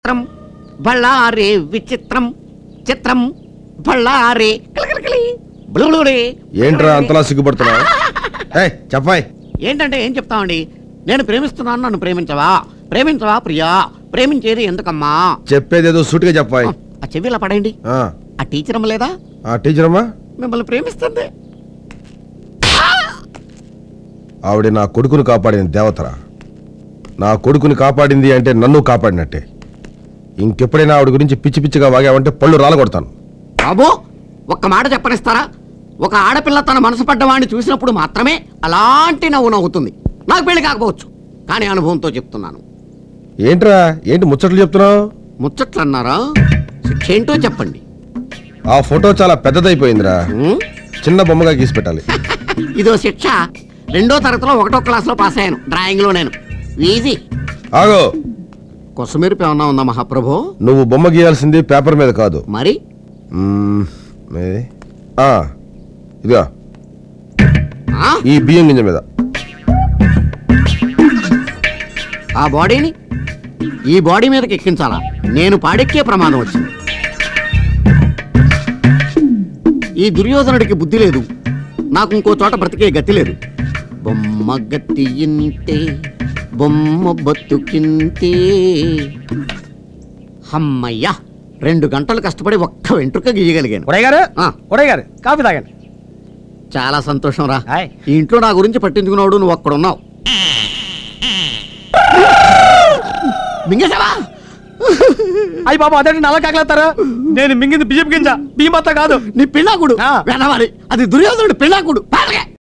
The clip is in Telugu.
చిత్రం బళ్ళారే విచిత్రం చిత్రం బళ్ళారే కిలకిలకిలి, బులుబులుబులి. ఏంట్రా అంతలా సిగ్గుపడుతున్నావు ఏయ్ చెప్పాయ్ ఏంటంటే ఏం చెప్తామండి నేను ప్రేమిస్తున్నాను నన్ను ప్రేమించవా ప్రేమించవా ప్రియా ప్రేమించేది ఎందుకమ్మా చెప్పేదేదో సూటిగా చెప్పాయ్ ఆ చెవి ఇలా పడండి ఆ, ఆ టీచర్ అమ్మ లేదా ఆ టీచర్ అమ్మా మిమ్మల్ని ప్రేమిస్తుంది ఆవిడ నా కొడుకుని కాపాడిన దేవతరా నా కొడుకుని కాపాడింది అంటే నన్ను కాపాడినట్టే ఇంకెప్పుడైనా ఆవిడ గురించి పిచ్చి పిచ్చిగా వాగావంటే పళ్ళు రాలగొడతాను బాబు ఒక్క మాట చెప్పనిస్తారా ఒక ఆడపిల్ల తన మనసు పడ్డవాడిని చూసినప్పుడు మాత్రమే అలాంటి నవ్వు నవ్వుతుంది నాకు పెళ్లి కాకపోవచ్చు కానీ అనుభవంతో చెప్తున్నాను ఏంట్రా ఏంటి ముచ్చట్లు చెప్తున్నావు ముచ్చట్లు అన్నారా శిక్ష ఏంటో చెప్పండి ఆ ఫోటో చాలా పెద్దదైపోయిందిరా ఉం? చిన్న బొమ్మగా గీసి పెట్టాలి ఇదో శిక్ష రెండో తరగతిలో ఒకటో క్లాస్లో పాస్ అయ్యాను డ్రాయింగ్లో నేను ఈజీ ఆగో కొసమెరుపు ఏమన్నా ఉందా మహాప్రభు నువ్వు బొమ్మ గీయాల్సింది పేపర్ మీద కాదు మరి మ్మ్, ఏది? ఆ, ఇదిగా ఆ? ఈ బియ్యం గింజ మీద ఆ బాడీని ఈ బాడీ మీదకి ఎక్కించాలా నేను పాడెక్కే ప్రమాదం వచ్చింది ఈ దుర్యోధనుడికి బుద్ధి లేదు నాకు ఇంకో చోట బ్రతికే గతి లేదు బొమ్మ గతి ఇంతే బొమ్మ బతుకింతే హమ్మయ్యా రెండు గంటలు కష్టపడి ఒక్క వెంట్రుక గీయగలిగాను ఉడయ్ గారు ఆ. ఉడయ్ గారు కాఫీ తాగండి చాలా సంతోషం రా హాయ్. ఈ ఇంట్లో నా గురించి పట్టించుకున్నాడు నువ్వు ఒక్కడున్నావు మింగేశావా అయ్యి బాబా అదే నల్ల కాకలేస్తారా నేను మింగింది బియ్యం గింజ బియ్యం మొత్తం కాదు నీ పిల్లాకుడు ఆ. వెనవాలి అది దుర్యోధనుడు పిల్లాకుడు పాలకే